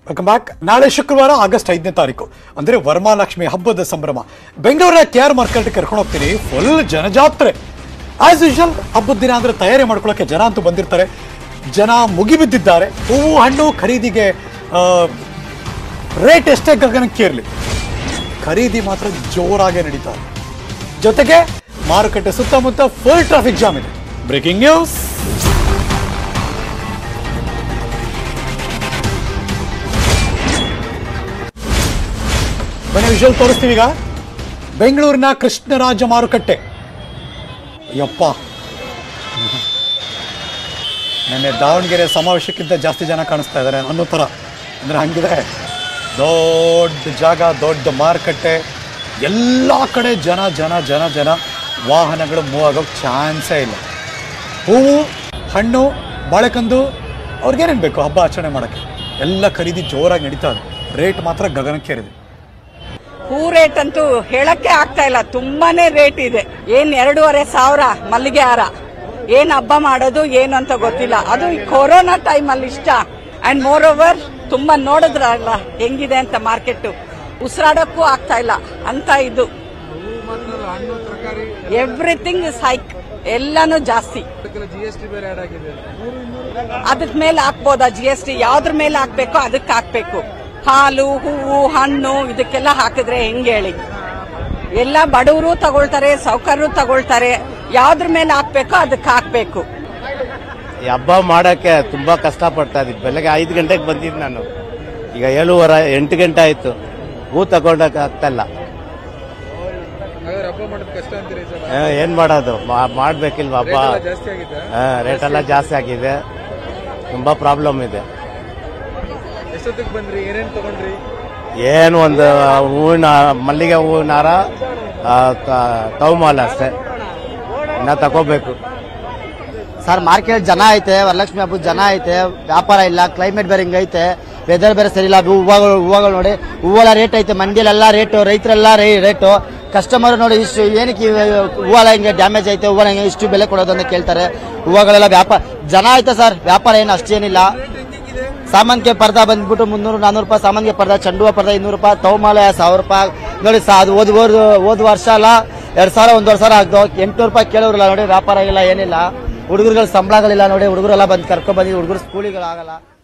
welcome back ನಾಳೆ ಶುಕ್ರವಾರ August ಐದನೇ ತಾರೀಕು ಅಂದ್ರೆ ವರಮಹಾಲಕ್ಷ್ಮಿ ಹಬ್ಬದ ಸಂಭ್ರಮ ಬೆಂಗಳೂರಿನ ಕೆ ಆರ್ ಮಾರ್ಕೆಟ್ ಕರ್ಕೊಂಡು ಹೋಗ್ತೀನಿ ಫುಲ್ ಜನಜಾತ್ರೆ ಆಸ್ ಯೂಶಲ್ ಹಬ್ಬದ ದಿನ ಅಂದ್ರೆ ತಯಾರಿ ಮಾಡ್ಕೊಳ್ಳೋಕೆ ಜನ ಅಂತೂ ಬಂದಿರ್ತಾರೆ ಜನ ಮುಗಿಬಿದ್ದಿದ್ದಾರೆ ಹೂವು ಹಣ್ಣು ಖರೀದಿಗೆ ರೇಟ್ ಎಷ್ಟೇ ಗಗನಕ್ಕೆ ಇರಲಿ ಖರೀದಿ ಮಾತ್ರ ಜೋರಾಗಿ ನಡೀತಾ ಇದೆ ಜೊತೆಗೆ ಮಾರುಕಟ್ಟೆ ಸುತ್ತಮುತ್ತ ಫುಲ್ ಟ್ರಾಫಿಕ್ ಜಾಮ್ ಇದೆ ಬ್ರೇಕಿಂಗ್ ನ್ಯೂಸ್ ಬನ್ನಿ ವಿಜುವಲ್ ತೋರಿಸ್ತೀವಿ ಈಗ ಬೆಂಗಳೂರಿನ ಕೃಷ್ಣರಾಜ ಮಾರುಕಟ್ಟೆ ಯಪ್ಪ ನೆನ್ನೆ ದಾವಣಗೆರೆ ಸಮಾವೇಶಕ್ಕಿಂತ ಜಾಸ್ತಿ ಜನ ಕಾಣಿಸ್ತಾ ಇದ್ದಾರೆ ಅನ್ನೋ ಥರ ಅಂದರೆ ಹಂಗಿದೆ ದೊಡ್ಡ ಜಾಗ ದೊಡ್ಡ ಮಾರುಕಟ್ಟೆ ಎಲ್ಲ ಕಡೆ ಜನ ಜನ ಜನ ಜನ ವಾಹನಗಳು ಮೂವ್ ಆಗೋಕ್ಕೆ ಚಾನ್ಸೇ ಇಲ್ಲ ಹೂವು ಹಣ್ಣು ಬಾಳೆಕಂದು ಅವ್ರಿಗೇನೇನು ಬೇಕು ಹಬ್ಬ ಆಚರಣೆ ಮಾಡೋಕ್ಕೆ ಎಲ್ಲ ಖರೀದಿ ಜೋರಾಗಿ ನಡೀತಾ ಇದೆ ರೇಟ್ ಮಾತ್ರ ಗಗನಕ್ಕೇರಿದೆ ಹೂ ರೇಟ್ ಅಂತೂ ಹೇಳಕ್ಕೆ ಆಗ್ತಾ ಇಲ್ಲ ತುಂಬಾನೇ ರೇಟ್ ಇದೆ ಏನ್ ಎರಡೂವರೆ ಸಾವಿರ ಮಲ್ಲಿಗೆ ಹಾರ ಏನ್ ಹಬ್ಬ ಮಾಡೋದು ಏನು ಅಂತ ಗೊತ್ತಿಲ್ಲ ಅದು ಈ ಕೊರೋನಾ ಟೈಮ್ ಅಲ್ಲಿ ಇಷ್ಟ ಅಂಡ್ ಮೋರ್ ಓವರ್ ತುಂಬಾ ನೋಡಿದ್ರಲ್ಲ ಹೆಂಗಿದೆ ಅಂತ ಮಾರ್ಕೆಟ್ ಉಸಿರಾಡಕ್ಕೂ ಆಗ್ತಾ ಇಲ್ಲ ಅಂತ ಇದು ಎವ್ರಿಥಿಂಗ್ ಇಸ್ ಹೈಕ್ ಎಲ್ಲಾನು ಜಾಸ್ತಿ ಜಿ ಎಸ್ ಟಿ ಬೇರೆ ಆಡ್ ಆಗಿದೆ ಅದಕ್ ಮೇಲೆ ಹಾಕ್ಬೋದಾ ಜಿ ಎಸ್ ಟಿ ಯಾವ್ದ್ರ ಮೇಲೆ ಹಾಕ್ಬೇಕೋ ಅದಕ್ಕೆ ಹಾಕ್ಬೇಕು ಹಾಲು ಹೂವು ಹಣ್ಣು ಇದಕ್ಕೆಲ್ಲ ಹಾಕಿದ್ರೆ ಹೆಂಗ್ ಹೇಳಿ ಎಲ್ಲ ಬಡವರು ತಗೊಳ್ತಾರೆ ಸೌಕರ್ಯರು ತಗೊಳ್ತಾರೆ ಯಾವ್ದ್ರ ಮೇಲೆ ಹಾಕ್ಬೇಕೋ ಅದಕ್ಕೆ ಹಾಕ್ಬೇಕು ಈ ಹಬ್ಬ ಮಾಡಕ್ಕೆ ತುಂಬಾ ಕಷ್ಟ ಪಡ್ತಾ ಇದ್ವಿ ಬೆಳಗ್ಗೆ ಐದು ಗಂಟೆಗೆ ಬಂದಿದ್ದು ನಾನು ಈಗ ಏಳುವರೆ ಎಂಟು ಗಂಟೆ ಆಯ್ತು ಹೂ ತಗೊಂಡಕ್ಕೆ ಆಗ್ತಾ ಇಲ್ಲ ಹಾಗಾದ್ರೆ ಹಬ್ಬ ಮಾಡೋದು ಕಷ್ಟ ಅಂತೀರಿ ಸರ್ ಆ, ಏನ್ ಮಾಡೋದು ಮಾ- ಮಾಡ್ಬೇಕಿಲ್ವಾ ಹಬ್ಬ ಎಲ್ಲ ಜಾಸ್ತಿ ಆಗಿದೆ ರೇಟ್ ಎಲ್ಲ ಜಾಸ್ತಿ ಆಗಿದೆ ತುಂಬಾ ಪ್ರಾಬ್ಲಮ್ ಇದೆ ಎಷ್ಟೊತ್ತಿಗೆ ಬಂದ್ರಿ ಏನೇನ್ ತಗೊಂಡ್ರಿ ಏನು ಒಂದು ಹೂವಿನ ಮಲ್ಲಿಗೆ ಹೂವಿನ ಹಾರ ಆ, ತ- ತವಮಾಲ ಅಷ್ಟೇ ಇನ್ನ ತಗೋಬೇಕು ಸರ್ ಮಾರ್ಕೆಟ್ ಜನ ಐತೆ ವರಲಕ್ಷ್ಮಿ ಹಬ್ಬದ ಜನ ಐತೆ ವ್ಯಾಪಾರ ಇಲ್ಲ ಕ್ಲೈಮೇಟ್ ಬೇರೆ ಹಿಂಗೈತೆ ವೆದರ್ ಬೇರೆ ಸರಿ ಇಲ್ಲ ಹೂವಗಳು ಹೂವಗಳು ನೋಡಿ ಹೂವೆಲ್ಲ ರೇಟ್ ಐತೆ ಮಂದಿಲೆಲ್ಲ ರೇಟು ರೈತರೆಲ್ಲ ರೇ ರೇಟು ಕಸ್ಟಮರ್ ನೋಡಿ ಇಷ್ಟು ಏನಕ್ಕೆ ಇವ್ ಹೂವೆಲ್ಲ ಹಿಂಗೆ ಡ್ಯಾಮೇಜ್ ಐತೆ ಹೂವೆಲ್ಲ ಹಿಂಗೆ ಇಷ್ಟು ಬೆಲೆ ಕೊಡೋದು ಅಂತ ಕೇಳ್ತಾರೆ ಹೂವಗಳೆಲ್ಲ ವ್ಯಾಪಾರ ಜನ ಐತೆ ಸರ್ ವ್ಯಾಪಾರ ಏನು ಅಷ್ಟೇನಿಲ್ಲ ಸಾಮಾನ್ಗೆ ಪರ್ದ ಬಂದ್ಬಿಟ್ಟು ಮುನ್ನೂರು ನಾನ್ನೂರು ರೂಪಾಯಿ ಸಾಮಾನ್ಗೆ ಪರ್ದ ಚೆಂಡು ಹೂವು ಪರ್ದ ಇನ್ನೂರು ರೂಪಾಯಿ ತವಮಾಲೆ ಸಾವಿರ ರೂಪಾಯಿ ನೋಡಿ ಸಾ ಅದು ಓದ್ ಓದ್ ಓದ್ ವರ್ಷ ಅಲ್ಲ ಎರಡ್ ಸಾವಿರ ಒಂದೂವರೆ ಸಾವಿರ ಆಗ್ದು ಎಂಟುನೂರು ರೂಪಾಯಿ ಕೇಳೋರಿಲ್ಲ ನೋಡಿ ವ್ಯಾಪಾರ ಇಲ್ಲ ಏನಿಲ್ಲ ಹುಡುಗರುಗಳ ಸಂಬಳಗಳಿಲ್ಲ ನೋಡಿ ಹುಡುಗರೆಲ್ಲ ಬಂದು ಕರ್ಕೊಂಡ್ ಬಂದಿದ್ದು ಹುಡುಗರು ಸ್ಕೂಲಿಗೆ ಆಗಲ್ಲ